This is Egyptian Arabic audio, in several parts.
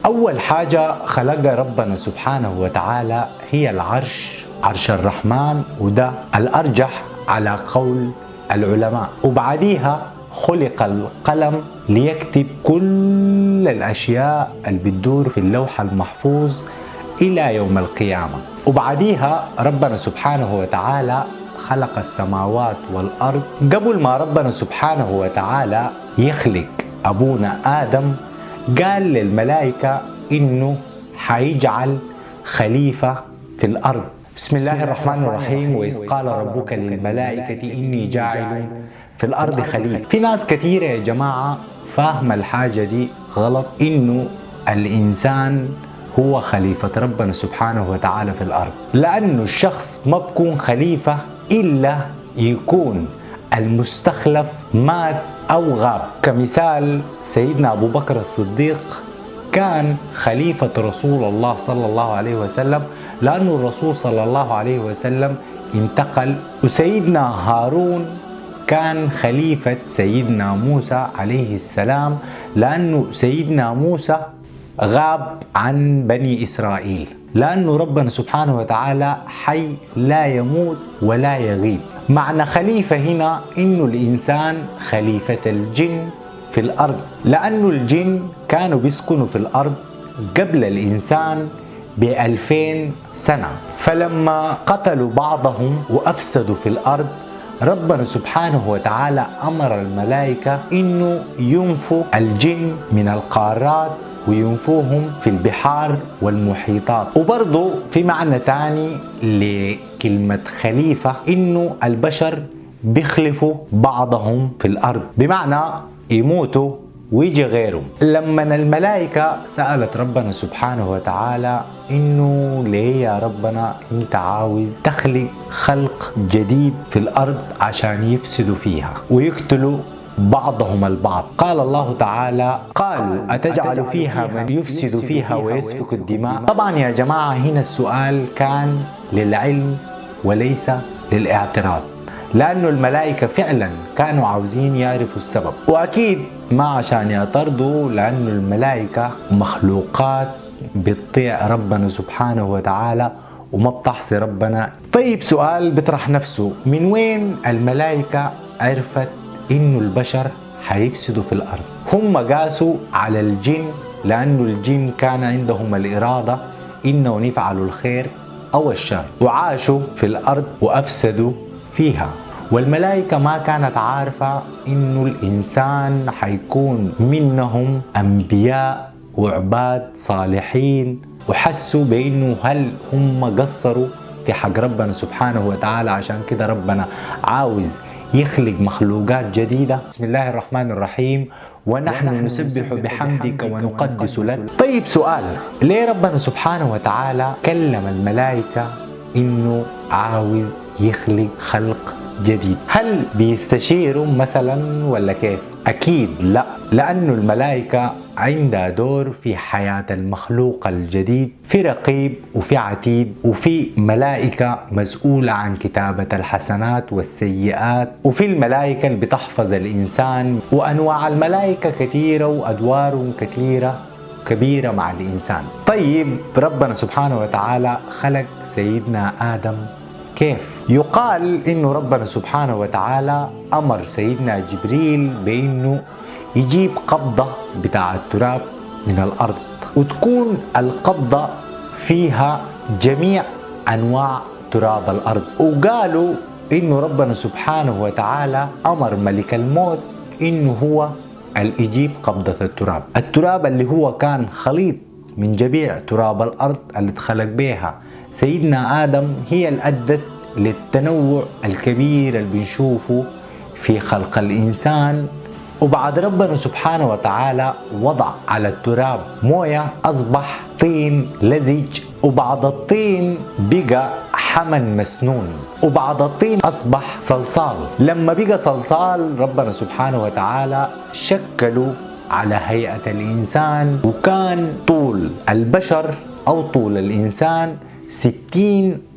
أول حاجة خلقها ربنا سبحانه وتعالى هي العرش عرش الرحمن وده الأرجح على قول العلماء وبعديها خلق القلم ليكتب كل الأشياء اللي بتدور في اللوح المحفوظ إلى يوم القيامة وبعديها ربنا سبحانه وتعالى خلق السماوات والأرض قبل ما ربنا سبحانه وتعالى يخلق أبونا آدم قال للملائكة إنه حيجعل خليفة في الأرض بسم الله الرحمن الرحيم وإذ قال ربك للملائكة إني جاعل في الأرض خليفة في ناس كثيرة يا جماعة فاهمة الحاجة دي غلط إنه الإنسان هو خليفة ربنا سبحانه وتعالى في الأرض لأنه الشخص ما بكون خليفة إلا يكون المستخلف مات أو غاب كمثال سيدنا أبو بكر الصديق كان خليفة رسول الله صلى الله عليه وسلم لأن الرسول صلى الله عليه وسلم انتقل وسيدنا هارون كان خليفة سيدنا موسى عليه السلام لأنه سيدنا موسى غاب عن بني إسرائيل لأنه ربنا سبحانه وتعالى حي لا يموت ولا يغيب معنى خليفة هنا إنه الإنسان خليفة الجن في الأرض لأنه الجن كانوا بيسكنوا في الأرض قبل الإنسان بألفين سنة فلما قتلوا بعضهم وأفسدوا في الأرض ربنا سبحانه وتعالى أمر الملائكة إنه ينفوا الجن من القارات وينفوهم في البحار والمحيطات وبرضه في معنى تاني لكلمة خليفة إنه البشر بيخلفوا بعضهم في الأرض بمعنى يموتوا ويجي غيرهم لما الملائكة سألت ربنا سبحانه وتعالى إنه ليه يا ربنا أنت عاوز تخلق خلق جديد في الأرض عشان يفسدوا فيها ويقتلوا بعضهم البعض قال الله تعالى قالوا أتجعل فيها من يفسد فيها ويسفك الدماء طبعا يا جماعة هنا السؤال كان للعلم وليس للاعتراض لأنه الملائكة فعلا كانوا عاوزين يعرفوا السبب وأكيد ما عشان يعترضوا لأنه الملائكة مخلوقات بتطيع ربنا سبحانه وتعالى وما بتحصي ربنا طيب سؤال بيطرح نفسه من وين الملائكة عرفت انه البشر حيفسدوا في الارض هم قاسوا على الجن لانه الجن كان عندهم الاراده انهم يفعلوا الخير او الشر وعاشوا في الارض وافسدوا فيها والملائكة ما كانت عارفة إنه الإنسان حيكون منهم أنبياء وعباد صالحين وحسوا بأنه هل هم قصروا في حق ربنا سبحانه وتعالى عشان كده ربنا عاوز يخلق مخلوقات جديدة بسم الله الرحمن الرحيم ونحن نسبح بحمدك ونقدس لك طيب سؤال ليه ربنا سبحانه وتعالى كلم الملائكة انه عاوز يخلق خلق جديد هل بيستشيروا مثلا ولا كيف اكيد لا لانه الملائكة عندها دور في حياة المخلوق الجديد في رقيب وفي عتيد وفي ملائكة مسؤولة عن كتابة الحسنات والسيئات وفي الملائكة اللي بتحفظ الإنسان وأنواع الملائكة كثيرة وأدوارهم كثيرة كبيرة مع الإنسان طيب ربنا سبحانه وتعالى خلق سيدنا آدم كيف؟ يقال إنه ربنا سبحانه وتعالى أمر سيدنا جبريل بأنه يجيب قبضة بتاع التراب من الأرض وتكون القبضة فيها جميع أنواع تراب الأرض وقالوا إنه ربنا سبحانه وتعالى أمر ملك الموت إنه هو اللي يجيب قبضة التراب التراب اللي هو كان خليط من جميع تراب الأرض اللي اتخلق بها سيدنا آدم هي اللي أدت للتنوع الكبير اللي بنشوفه في خلق الإنسان وبعد ربنا سبحانه وتعالى وضع على التراب مويه اصبح طين لزج وبعد الطين بقى حمن مسنون وبعد الطين اصبح صلصال لما بقى صلصال ربنا سبحانه وتعالى شكلوا على هيئه الانسان وكان طول البشر او طول الانسان ستين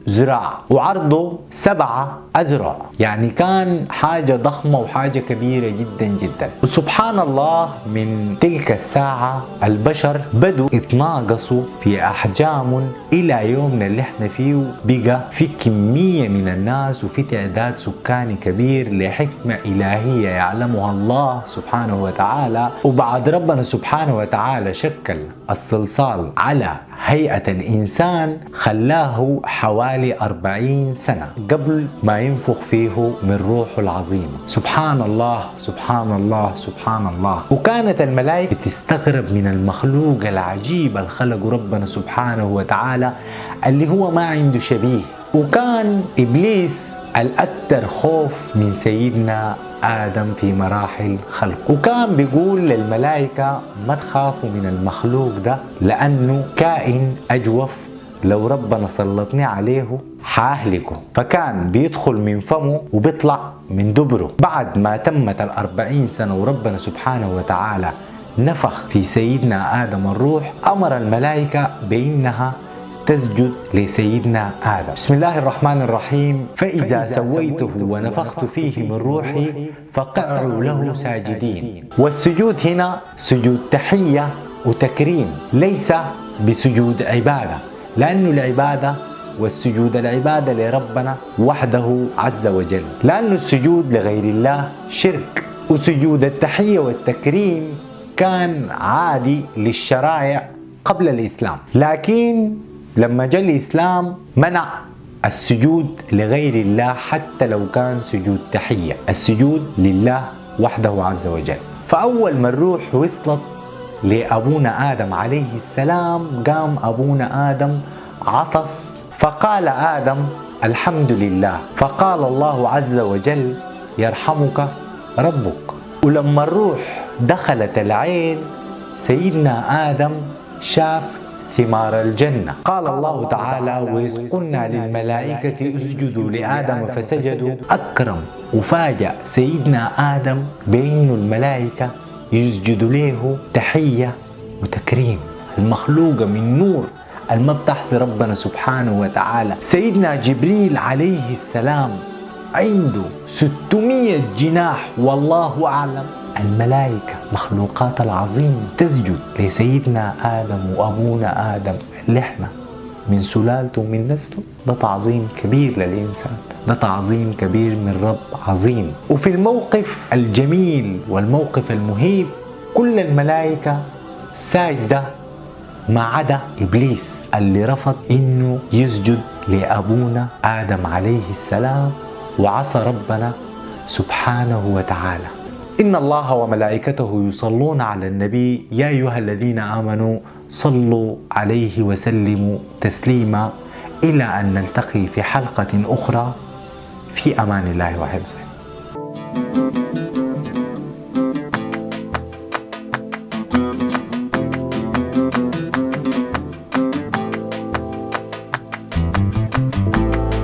ذراع وعرضه سبعة أذرع يعني كان حاجة ضخمة وحاجة كبيرة جدا جدا وسبحان الله من تلك الساعة البشر بدوا يتناقصوا في أحجام إلى يومنا اللي احنا فيه بقى في كمية من الناس وفي تعداد سكاني كبير لحكمة إلهية يعلمها الله سبحانه وتعالى وبعد ربنا سبحانه وتعالى شكل الصلصال على هيئة الإنسان خلاه حوالي أربعين سنة قبل ما ينفخ فيه من روحه العظيم سبحان الله سبحان الله سبحان الله وكانت الملائكة تستغرب من المخلوق العجيب الخلق ربنا سبحانه وتعالى اللي هو ما عنده شبيه وكان إبليس الأكثر خوف من سيدنا آدم في مراحل خلق وكان بيقول للملائكة ما تخافوا من المخلوق ده لأنه كائن أجوف لو ربنا سلطني عليه حاهلكه فكان بيدخل من فمه وبيطلع من دبره بعد ما تمت الأربعين سنة وربنا سبحانه وتعالى نفخ في سيدنا آدم الروح أمر الملائكة بأنها تسجد لسيدنا آدم بسم الله الرحمن الرحيم فإذا سويته ونفخت فيه من روحي فقعوا له ساجدين والسجود هنا سجود تحية وتكريم ليس بسجود عبادة لأن العبادة والسجود العبادة لربنا وحده عز وجل لأن السجود لغير الله شرك وسجود التحية والتكريم كان عادي للشرائع قبل الإسلام لكن لما جاء الإسلام منع السجود لغير الله حتى لو كان سجود تحية السجود لله وحده عز وجل فأول ما الروح وصلت لأبونا آدم عليه السلام قام أبونا آدم عطس فقال آدم الحمد لله فقال الله عز وجل يرحمك ربك ولما الروح دخلت العين سيدنا آدم شاف ثمار الجنة قال الله تعالى وإذ قلنا للملائكة اسجدوا لآدم فسجدوا أكرم وفاجأ سيدنا آدم بأن الملائكة يسجد له تحية وتكريم المخلوقة من نور الما بتحصي ربنا سبحانه وتعالى سيدنا جبريل عليه السلام عنده 600 جناح والله أعلم الملائكة مخلوقات العظيمة تسجد لسيدنا آدم وأبونا آدم اللي احنا من سلالته ومن نسله ده تعظيم كبير للإنسان ده تعظيم كبير من رب عظيم وفي الموقف الجميل والموقف المهيب كل الملائكة ساجدة ما عدا إبليس اللي رفض إنه يسجد لأبونا آدم عليه السلام وعصى ربنا سبحانه وتعالى إن الله وملائكته يصلون على النبي يا أيها الذين آمنوا صلوا عليه وسلموا تسليما إلى أن نلتقي في حلقة أخرى في أمان الله وحفظه